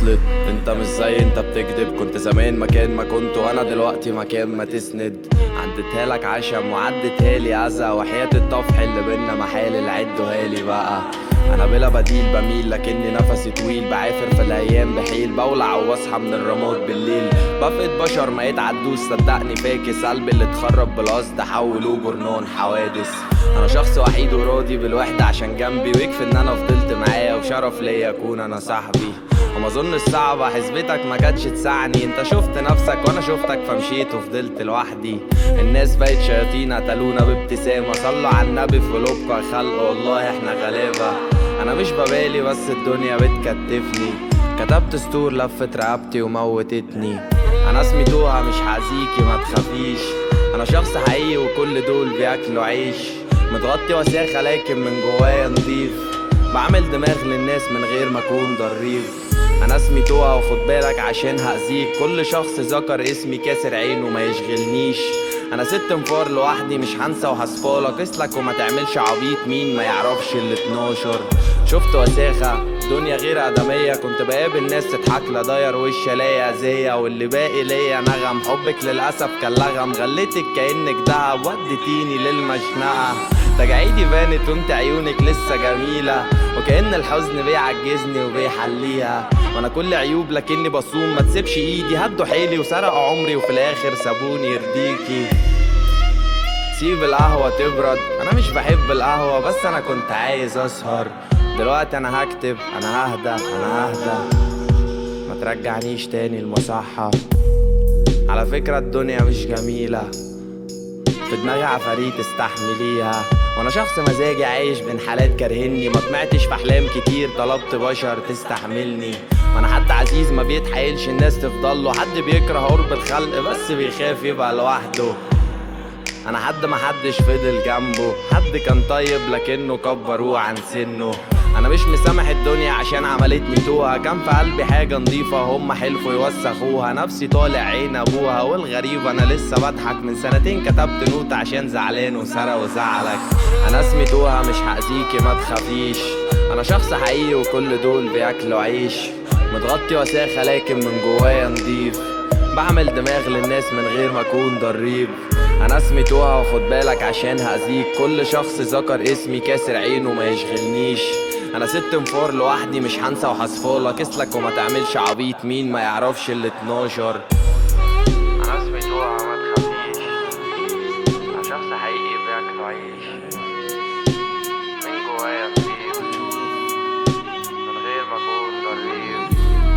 عطلت انت مش زي انت بتكذب كنت زمان مكان ما كنت وانا دلوقتي مكان ما تسند عدتها لك عشم وعدتها لي اذى وحياة الطفح اللي بينا محال العدها لي بقى انا بلا بديل بميل لكني نفسي طويل بعافر في الايام بحيل بولع واصحى من الرماد بالليل بفقد بشر ما يتعدوش صدقني فاكس قلبي اللي اتخرب بالقصد حولوه جرنان حوادث انا شخص وحيد وراضي بالوحدة عشان جنبي ويكفي ان انا فضلت معاه وشرف ليا اكون انا صاحبي وما اظنش صعبة حسبتك ما كانتش تسعني انت شفت نفسك وانا شفتك فمشيت وفضلت لوحدي الناس بقت شياطين قتلونا بابتسامة صلوا على النبي في قلوبكم يا خلق والله احنا غلابة انا مش ببالي بس الدنيا بتكتفني كتبت سطور لفت رقبتي وموتتني انا اسمي توها مش هأذيكي ما تخافيش انا شخص حقيقي وكل دول بياكلوا عيش متغطي وساخة لكن من جوايا نضيف بعمل دماغ للناس من غير ما اكون ضريف انا اسمي توها وخد بالك عشان هأذيك كل شخص ذكر اسمي كاسر عينه ما يشغلنيش انا ست انفار لوحدي مش هنسى وهصفالك اسلك وما تعملش عبيط مين ما يعرفش ال 12 شفت وساخة دنيا غير آدمية كنت بقابل ناس تضحك لا داير وش الاقي اذية واللي باقي ليا نغم حبك للأسف كان لغم غليتك كأنك دهب وديتيني للمشنقة تجاعيدي بانت وانت عيونك لسه جميلة وكأن الحزن بيعجزني وبيحليها وانا كل عيوب لكني بصوم ما تسيبش ايدي هدوا حيلي وسرقوا عمري وفي الاخر سابوني يرضيكي سيب القهوة تبرد انا مش بحب القهوة بس انا كنت عايز اسهر دلوقتي انا هكتب انا ههدى انا ههدى ما ترجعنيش تاني المصحة على فكرة الدنيا مش جميلة في دماغي عفاريت استحمليها وانا شخص مزاجي عايش بين حالات كارهني ما طمعتش في احلام كتير طلبت بشر تستحملني وانا حد عزيز ما بيتحايلش الناس تفضل له حد بيكره قرب الخلق بس بيخاف يبقى لوحده انا حد ما حدش فضل جنبه حد كان طيب لكنه كبروه عن سنه انا مش مسامح الدنيا عشان عملتني توها كان في قلبي حاجه نضيفه هم حلفوا يوسخوها نفسي طالع عين ابوها والغريب انا لسه بضحك من سنتين كتبت نوت عشان زعلان وسرق وزعلك انا اسمي توها مش هأذيكي ما تخافيش انا شخص حقيقي وكل دول بياكلوا عيش متغطي وساخه لكن من جوايا نضيف بعمل دماغ للناس من غير ما اكون ضريب انا اسمي توها وخد بالك عشان هأذيك كل شخص ذكر اسمي كاسر عينه ما يشغلنيش انا ست انفار لوحدي مش هنسى وهصفالك اسلك وما تعملش عبيط مين ما يعرفش ال 12 انا اسمي توها ما تخافيش انا شخص حقيقي بياكلوا عيش من جوايا نضيف من غير ما اكون ضريف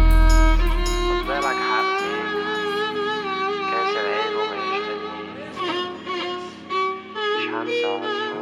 خد بالك حقي كاسر عينه ما يشغلنيش مش هنسى وهصفالك